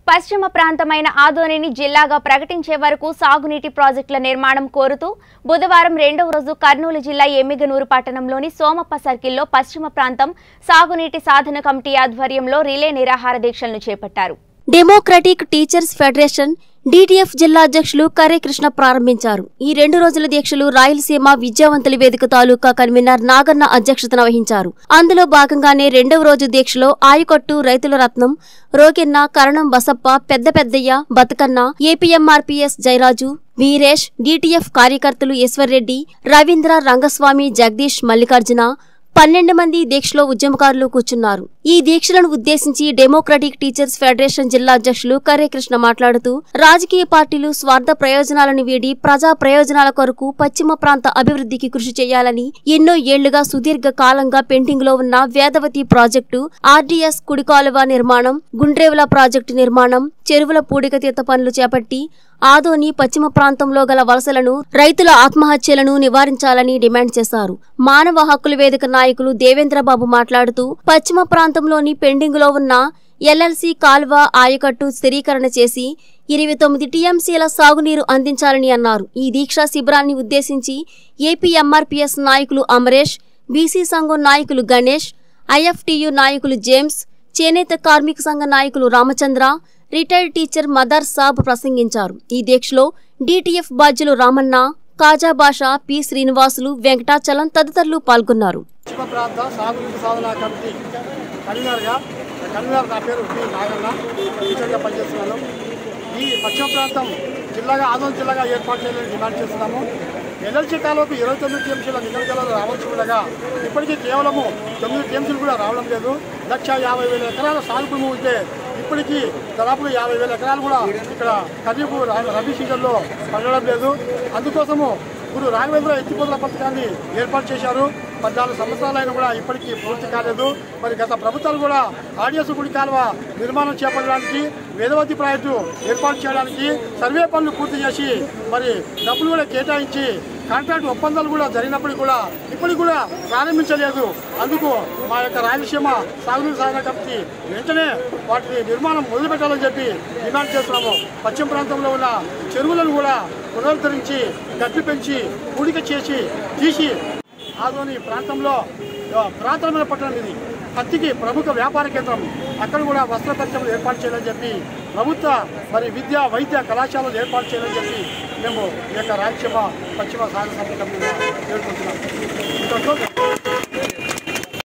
పశ్చిమ ప్రాంతమైన ఆదోనిని జిల్లాగా ప్రకటించే వరకు సాగునీటి ప్రాజెక్టుల నిర్మాణం కోరుతూ బుధవారం రెండవ రోజు కర్నూలు జిల్లా ఎమ్మిగనూరు పట్టణంలోని సోమప్ప సర్కిల్లో పశ్చిమ ప్రాంతం సాగునీటి సాధన కమిటీ ఆధ్వర్యంలో రిలే నిరాహార దీక్షలను చేపట్టారు డెమోక్రటిక్ టీచర్స్ ఫెడరేషన్ డిటిఎఫ్ జిల్లా అధ్యక్షులు కరే కృష్ణ ప్రారంభించారు ఈ రెండు రోజుల దీక్షలు రాయలసీమ విద్యావంతుల వేదిక తాలూకా కన్వీనర్ నాగన్న అధ్యక్షతన వహించారు అందులో భాగంగానే రెండవ రోజు దీక్షలో ఆయకొట్టు రైతుల రత్నం రోకెన్న కరణం బసప్ప పెద్ద పెద్దయ్య బతుకన్న ఏపీఎంఆర్పీఎస్ జయరాజు వీరేష్ డిటిఎఫ్ కార్యకర్తలు ఈశ్వర్రెడ్డి రవీంద్ర రంగస్వామి జగదీష్ మల్లికార్జున పన్నెండు మంది దీక్షలో ఉద్యమకారులు కూర్చున్నారు ఈ దీక్షలను ఉద్దేశించి డెమోక్రటిక్ టీచర్స్ ఫెడరేషన్ జిల్లా అధ్యక్షులు కర్రే కృష్ణ మాట్లాడుతూ రాజకీయ పార్టీలు స్వార్థ ప్రయోజనాలను వీడి ప్రజా ప్రయోజనాల కొరకు పశ్చిమ ప్రాంత అభివృద్ధికి కృషి చేయాలని ఎన్నో ఏళ్లుగా సుదీర్ఘ కాలంగా పెండింగ్ లో ఉన్న వేదవతి ప్రాజెక్టు ఆర్డీఎస్ కుడికాలువ నిర్మాణం గుండ్రేవుల ప్రాజెక్టు నిర్మాణం చెరువుల పూడికతీత పనులు చేపట్టి ఆదోని పశ్చిమ ప్రాంతంలో గల వలసలను రైతుల ఆత్మహత్యలను నివారించాలని డిమాండ్ చేశారు మానవ హక్కుల వేదిక నాయకులు దేవేంద్రబాబు మాట్లాడుతూ పశ్చిమ ప్రాంతంలోని పెండింగ్ లో ఉన్న ఎల్ఎల్సి కాల్వ ఆయకట్టు స్థిరీకరణ చేసి ఇరవై తొమ్మిది టీఎంసీల సాగునీరు అందించాలని అన్నారు ఈ దీక్షా శిబిరాన్ని ఉద్దేశించి ఏపీ ఎంఆర్పీఎస్ నాయకులు అమరేష్ బీసీ సంఘం నాయకులు గణేష్ ఐఎఫ్టియు నాయకులు జేమ్స్ చేనేత కార్మిక సంఘ నాయకులు రామచంద్ర రిటైర్డ్ టీచర్ మదర్ సాబ్ ప్రసంగించారు ఈ దీక్షలో డిటిఎఫ్ బాధ్యులు రామన్న కాజా భాష పి శ్రీనివాసులు వెంకటాచలం తదితరులు పాల్గొన్నారు పశ్చిమ ప్రాంత సాగునీటి సాధన కమిటీ కన్వీనర్గా కన్వీనర్ నా పేరు పి నాగన్న టీచర్గా పనిచేస్తున్నాను ఈ పశ్చిమ ప్రాంతం జిల్లాగా ఆదోన్ జిల్లాగా ఏర్పాటు చేయాలని డిమాండ్ చేస్తున్నాము ఎల్ఎల్సీ కాలువకు ఇరవై తొమ్మిది టీఎంసీల నిధులు రావాల్సి ఉండగా ఇప్పటికీ కేవలము తొమ్మిది టీఎంసీలు కూడా రావడం లేదు లక్ష యాభై వేల ఎకరాల సాగు భూమి ఉంటే ఇప్పటికీ దాదాపు యాభై వేల ఎకరాలు కూడా ఇక్కడ ఖరీఫ్ రా- రబీ సీజన్లో పండడం లేదు అందుకోసము ఇప్పుడు రాఘవేంద్ర ఎత్తిపోతల పథకాన్ని ఏర్పాటు చేశారు పద్నాలుగు సంవత్సరాలైనా కూడా ఇప్పటికీ పూర్తి కాలేదు మరి గత ప్రభుత్వాలు కూడా ఆడియస్ గుడి కాలువ నిర్మాణం చేపట్టడానికి వేదవతి ప్రాజెక్టు ఏర్పాటు చేయడానికి సర్వే పనులు పూర్తి చేసి మరి డబ్బులు కూడా కేటాయించి కాంట్రాక్ట్ ఒప్పందాలు కూడా జరిగినప్పటికీ కూడా ఇప్పటికి కూడా ప్రారంభించలేదు అందుకు మా యొక్క రాయలసీమ సాగునీరు సాధన కమిటీ వెంటనే వాటి నిర్మాణం మొదలుపెట్టాలని చెప్పి డిమాండ్ చేస్తున్నాము పశ్చిమ ప్రాంతంలో ఉన్న చెరువులను కూడా పునరుద్ధరించి గట్లు పెంచి పూడిక చేసి తీసి ఆదోని ప్రాంతంలో ఆ, పురాతనమైన పట్టణం ఇది పత్తికి ప్రముఖ వ్యాపార కేంద్రం అక్కడ కూడా వస్త్ర పరిశ్రమలు ఏర్పాటు చేయాలని చెప్పి ప్రభుత్వ మరి విద్య వైద్య కళాశాలలు ఏర్పాటు చేయాలని చెప్పి మేము ఈ యొక్క రాయలసీమ పశ్చిమ సాగర సమితి కమిటీగా పేర్కొంటున్నాం ఇంతటితో